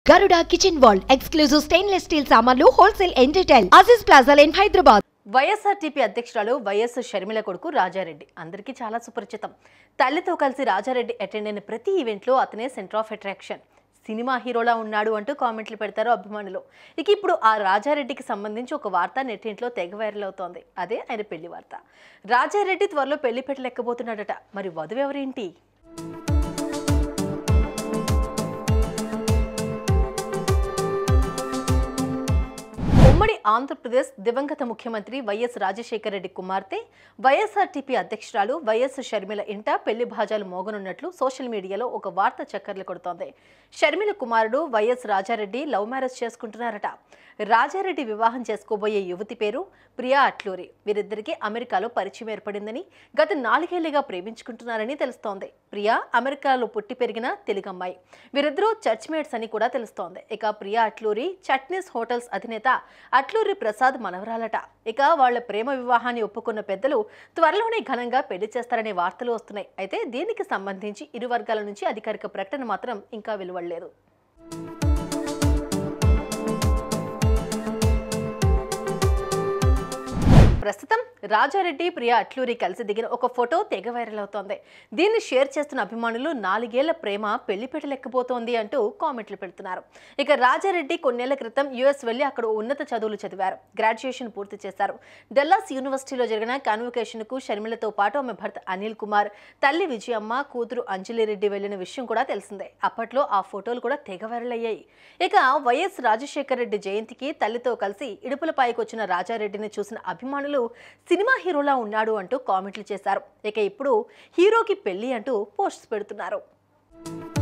గరుడ kitchen wall exclusive stainless steel సామాన్లు wholesale and retail Aziz plaza in Hyderabad YSRTP అధ్యక్షురాలు వైఎస్ షర్మిల కొడుకు రాజారెడ్డి అందరికీ చాలా సుపరిచితం తల్లితో కలిసి రాజారెడ్డి అటెండ్ అయిన ప్రతి ఈవెంట్లో అతనే సెంటర్ ఆఫ్ అట్రాక్షన్ సినిమా హీరోలా ఉన్నాడు అంటూ కామెంట్లు పెడతారు అభిమానులు ఇక ఇప్పుడు ఆ రాజారెడ్డికి సంబంధించి ఒక వార్త నెట్టింట్లో తెగ వైరల్ అవుతోంది అదే ఆయన పెళ్లి వార్త రాజారెడ్డి త్వరలో పెళ్లి పెట్టలేకపోతున్నాడట మరి వధువు ఎవరేంటి ఉమ్మడి ఆంధ్రప్రదేశ్ దివంగత ముఖ్యమంత్రి వైఎస్ రాజశేఖర రెడ్డి కుమార్తె వైఎస్ఆర్టీపీ అధ్యక్షురాలు వైఎస్ షర్మిల ఇంట పెళ్లి భాజాలు మోగనున్నట్లు సోషల్ మీడియాలో ఒక వార్త చక్కర్లు కొడుతోంది షర్మిల కుమారుడు వైఎస్ రాజారెడ్డి లవ్ మ్యారేజ్ చేసుకుంటున్నారట రాజారెడ్డి వివాహం చేసుకోబోయే యువతి పేరు ప్రియా అట్లూరి వీరిద్దరికీ అమెరికాలో పరిచయం ఏర్పడిందని గత నాలుగేళ్లుగా ప్రేమించుకుంటున్నారని తెలుస్తోంది ప్రియా అమెరికాలో పుట్టి పెరిగిన తెలుగమ్మాయి వీరిద్దరూ చర్చ్ మేట్స్ అని కూడా తెలుస్తోంది ఇక ప్రియా అట్లూరి చట్నీస్ హోటల్స్ అధినేత అట్లూరి ప్రసాద్ మనవరాలట ఇక వాళ్ళ ప్రేమ వివాహాన్ని ఒప్పుకున్న పెద్దలు త్వరలోనే ఘనంగా పెళ్లి చేస్తారనే వార్తలు వస్తున్నాయి అయితే దీనికి సంబంధించి ఇరు వర్గాల నుంచి అధికారిక ప్రకటన మాత్రం ఇంకా వెలువడలేదు ప్రస్తుతం రాజారెడ్డి ప్రియా అట్లూరి కలిసి దిగిన ఒక ఫోటో తెగ వైరల్ అవుతోంది దీన్ని షేర్ చేస్తున్న అభిమానులు నాలుగేళ్ల ప్రేమ పెళ్లి పెట్టలేకపోతోంది అంటూ కామెంట్లు పెడుతున్నారు ఇక రాజారెడ్డి కొన్నేళ్ల క్రితం యుఎస్ వెళ్లి అక్కడ ఉన్నత చదువులు చదివారు గ్రాడ్యుయేషన్ పూర్తి చేశారు డల్లాస్ యూనివర్సిటీలో జరిగిన కాన్వకేషన్ కు షర్మిలతో పాటు ఆమె భర్త అనిల్ కుమార్ తల్లి విజయమ్మ కూతురు అంజలి రెడ్డి వెళ్లిన విషయం కూడా తెలిసిందే అప్పట్లో ఆ ఫోటోలు కూడా తెగ వైరల్ అయ్యాయి ఇక వైఎస్ రాజశేఖర రెడ్డి జయంతికి తల్లితో కలిసి ఇడుపులపాయకు వచ్చిన రాజారెడ్డిని చూసిన అభిమానులు సినిమా హీరోలా ఉన్నాడు అంటూ కామెంట్లు చేశారు ఇక ఇప్పుడు హీరోకి పెళ్లి అంటూ పోస్ట్స్ పెడుతున్నారు